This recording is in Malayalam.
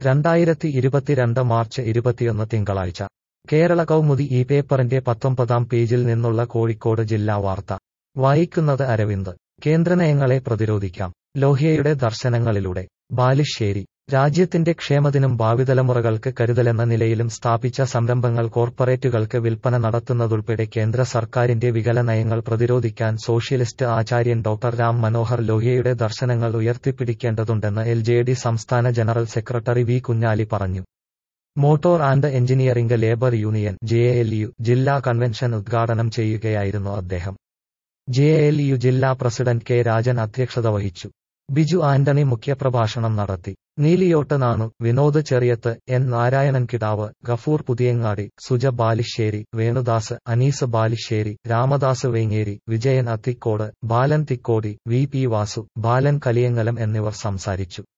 രണ്ടായിരത്തി ഇരുപത്തിരണ്ട് മാർച്ച് ഇരുപത്തിയൊന്ന് തിങ്കളാഴ്ച കേരള കൗമുദി ഈ പേപ്പറിന്റെ പത്തൊമ്പതാം പേജിൽ നിന്നുള്ള കോഴിക്കോട് ജില്ലാ വാർത്ത വായിക്കുന്നത് അരവിന്ദ് കേന്ദ്രനയങ്ങളെ പ്രതിരോധിക്കാം ലോഹ്യയുടെ ദർശനങ്ങളിലൂടെ ബാലുശ്ശേരി രാജ്യത്തിന്റെ ക്ഷേമത്തിനും ഭാവിതലമുറകൾക്ക് കരുതലെന്ന നിലയിലും സ്ഥാപിച്ച സംരംഭങ്ങൾ കോർപ്പറേറ്റുകൾക്ക് വിൽപ്പന നടത്തുന്നതുൾപ്പെടെ കേന്ദ്ര സർക്കാരിന്റെ വികല നയങ്ങൾ പ്രതിരോധിക്കാൻ സോഷ്യലിസ്റ്റ് ആചാര്യൻ ഡോക്ടർ രാം മനോഹർ ലോഹ്യയുടെ ദർശനങ്ങൾ ഉയർത്തിപ്പിടിക്കേണ്ടതുണ്ടെന്ന് എൽ ജെ ഡി സംസ്ഥാന ജനറൽ സെക്രട്ടറി വി കുഞ്ഞാലി പറഞ്ഞു motor and engineering labour union J ജില്ലാ കൺവെൻഷൻ ഉദ്ഘാടനം ചെയ്യുകയായിരുന്നു അദ്ദേഹം ജെ ജില്ലാ പ്രസിഡന്റ് കെ രാജൻ അധ്യക്ഷത വഹിച്ചു ബിജു ആന്റണി മുഖ്യപ്രഭാഷണം നടത്തി നീലിയോട്ട് നാണു വിനോദ് ചെറിയത്ത് എൻ നാരായണൻ കിടാവ് ഗഫൂർ പുതിയങ്ങാടി സുജ ബാലിശ്ശേരി വേണുദാസ് അനീസ് ബാലിശ്ശേരി രാമദാസ് വേങ്ങേരി വിജയൻ അത്തിക്കോട് ബാലൻ തിക്കോടി വി പി വാസു ബാലൻ കലിയങ്ങലം എന്നിവർ സംസാരിച്ചു